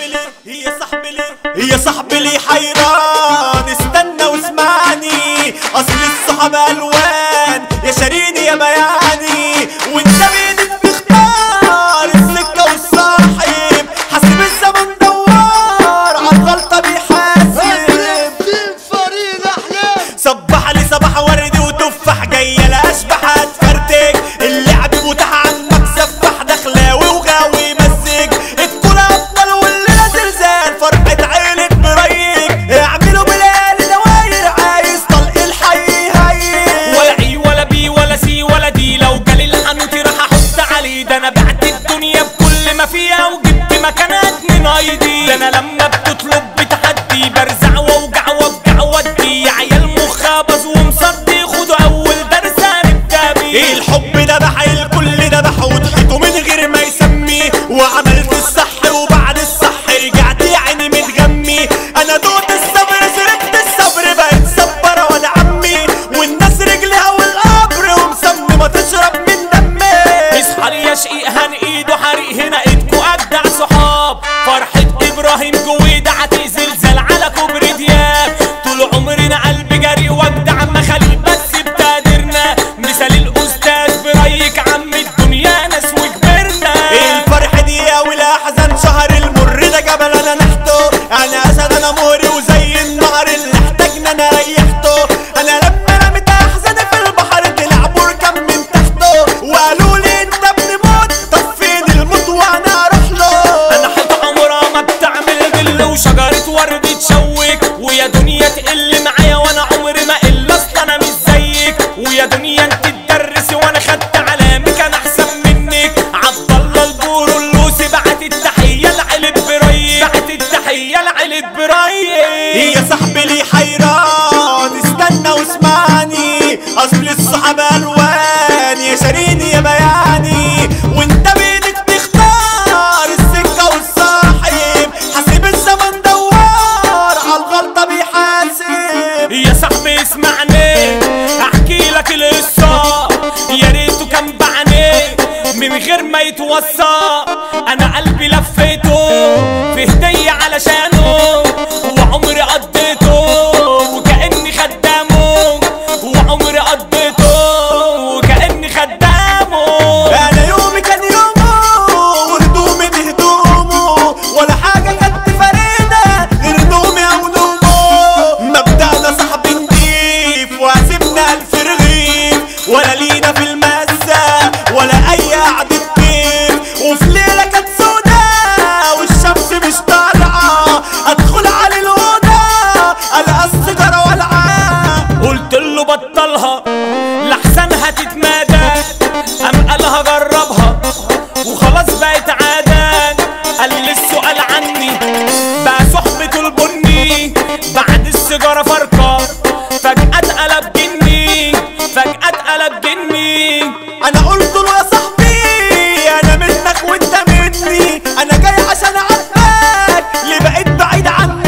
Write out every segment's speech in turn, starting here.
ليه يا صاحبي ليه يا صاحبي ليه حيران استنى واسمعني اصل الصحاب الوان يا شاريني يا بياني وانت بايدك بتختار السكه والصاحب حاسب الزمن دوار عالغلطه بيحاسب فريد احلام صبح لي صباح ورد وتفاح جايه لا اشبح هتفرتك اللعب متاح عنك سفح دخلاوي وغاوي مزج الكل ابطال والليله زلزال فرحه عيلة بريك اعملوا بلال دواير عايز طلق الحي هي ولا اي ولا بي ولا سي ولا دي لو جالي الحنوتي راح احط عليه ده انا بعت الدنيا بكل ما فيها وجبت مكانات من ايدي ده انا لما بتطلب بتحدي برزع واوجع وابجع وادي يا عيال مخابز ومصدي خدوا اول درس هنبدا بيه الحب ذبح الكل ذبح وضحكوا من غير ما يسمي وعملت الصح وبعد الصح رجعت يا عيني متغمي انا دوت الصبر سرقت الصبر بقيت صبر وانا عمي والناس رجلها والقبر ومصممه تشرب من دمي اصحى لي يا شقيق هن ايده حريق هنا ايدكو اجدع صحاب فرحة ابراهيم جويدة عتي زلزال على كوبري دياب طول عمرنا قلب جري واجدع مخالي بس بتقدرنا مثال الاستاذ برايك عم الدنيا ناس وكبرنا الفرح دي والاحزان شهر المر ده جبل انا نحته انا اسد انا مهري وزي النهر اللي احتاجنا انا ريحته انا لما رميت احزاني في البحر طلع بركان من تحته وقالوا لي انت ابن موت طب فين الموت وانا اروح له انا حيطة عمرها ما بتعمل ظل وشجرة ورد تشوك ويا دنيا تقل معايا وانا عمري ما الا اصل انا مش زيك ويا دنيا انت تدرسي وانا خدت علامك انا احسن منك عبد الله البور اللوسي بعت التحية لعلب برايك بعت التحية لعلب برايك يا صاحبي لي حيران استنى واسمعني اصل الصحاب الوان يا شاريني يا بياني وانت بايدك تختار السكه والصاحب حاسب الزمن دوار عالغلطه بيحاسب يا صاحبي اسمعني احكي لك القصه يا ريته كان بعاني من غير ما يتوصى انا قلبي لفيته في هديه علشانه وعمري قضيته وكاني خدامه وعمري قضيته وكاني خدامه انا يومي كان يومه وهدومي دي هدومه ولا حاجه كانت فريده غير نومي او نومه مبدأنا صاحبي نضيف وعزمنا الف رغيف ولا لينا في المزة ولا اي قعدة كيف وفي ليلة كانت سودا والشمس مش طالعة ادخل على الأوضة القى السيجارة والعة قلت له بطلها لحسن هتتمادى قام قالها جربها وخلاص بقت عادة قال لي السؤال عني بقى صحبة البني بعد السيجارة فرقة فجأة اتقلب جني فجأة اتقلب جني انا قلت له يا صاحبي انا منك وانت مني انا جاي عشان اعاتبك اللي بقيت بعيد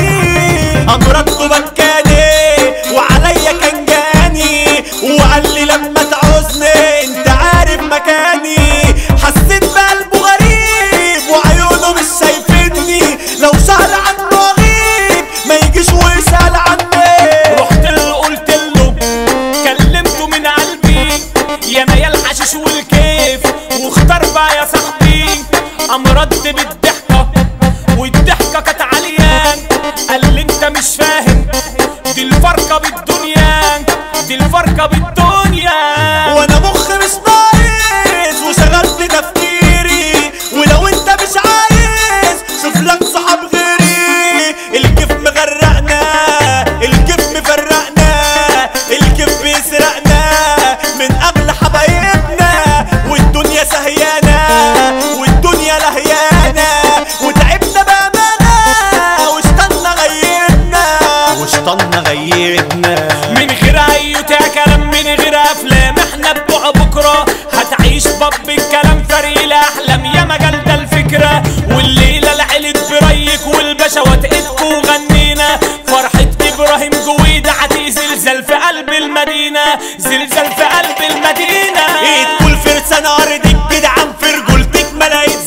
عني امرضته بكاني وعليا كان جاني وقال لي لما تعوزني انت عارف مكاني حسيت بقلبه غريب وعيونه مش شايفني لو سأل عنه غيب ما يجيش ويسأل عني رحت له قلت له كلمته من قلبي يا ميال الحشيش والكيف واختار بقى يا صاحبي قام رد بالضحكه والضحكه كانت عاليه قال لي انت مش فاهم دي الفرقه بالدنيا دي الفرقه بالدنيا وانا مخ مش ناقص وشغلت تفكيري ولو انت مش عايز شوف لك صحاب غيري الكيف مغرقنا الكيف مفرقنا الكيف بيسرقنا من اغلى حبايبنا والدنيا سهيانة والدنيا لهيانة وتعبنا بأمانة واشتنا غيبنا واشتنا غيبنا من غير ايوت يا كلام من غير افلام احنا بتوع بكره هتعيش باب الكلام فريق الاحلام يا مجال ده الفكره والليله العيلة برايك والباشا واتقتكوا وغنينا فرحه ابراهيم جويدة عتي زلزال في قلب المدينه زلزال في قلب المدينه ايد كل فرسان ارضك جدعان في رجولتك ما لقيت زيك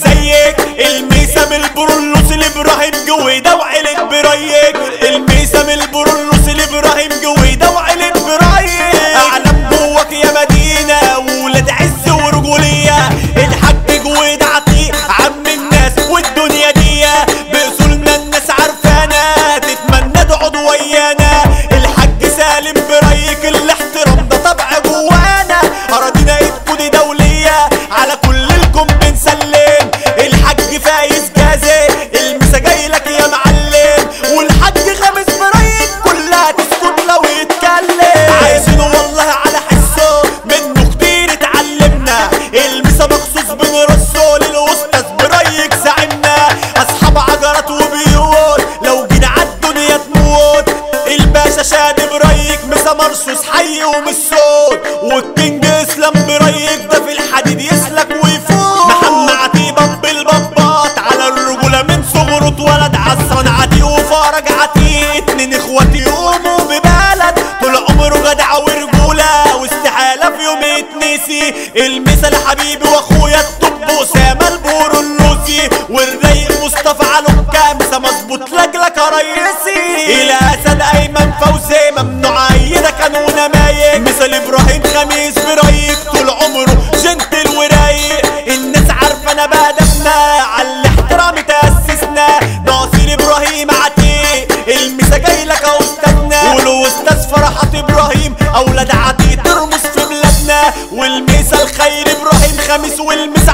بريك الميسم البرولوس الابراهيم جويده وعيلة بريك الميسم البرولوس الابراهيم جويده وعيلة بريك اعلم جواك يا مدينة ولاد عز ورجولية الحاج جويد عتيق عم الناس والدنيا دي بأصولنا الناس عارفانا تتمنى تقعد ويانا الحاج سالم بريك الاحترام ده طبع جوانا اراضينا ايدكو دي دولية على كل الكم بنسلم الحاج فايز جازي المسا جاي لك يا معلم والحاج خامس بريك كلها تسكت لو يتكلم عايزينه والله على حسه منه كتير اتعلمنا المسا مخصوص بنرصه للاستاذ بريك زعمنا اصحاب عجرات وبيوت لو جينا عالدنيا تموت الباشا شادي بريك مسا مرصوص حي ومش صوت والكينج اسلام بريك ده في الحديد يسلك ويفوت محمد عتيبة بالبطاط على الرجولة من صغره اتولد عصران عتيق وفرج عتيق اتنين اخوات يقوموا ببلد طول عمره جدع ورجولة واستحالة في يوم يتنسي المثل حبيبي واخويا الطب اسامة البورولوسي والرايق مصطفى علو كامسة مظبوط لجلك يا ريسي الى اسد ايمن فوزي ممنوع ايده كانونا مايك مثل ابراهيم خميس برايك طول عمره جنتل ورايق الناس عارفه انا بهدفنا على الاحترام تاسسنا ناصر ابراهيم عتيق المسا جاي لك يا استاذنا والاستاذ فرحات ابراهيم اولاد عتيق ترمس في بلادنا والمسا الخير ابراهيم خميس والمسا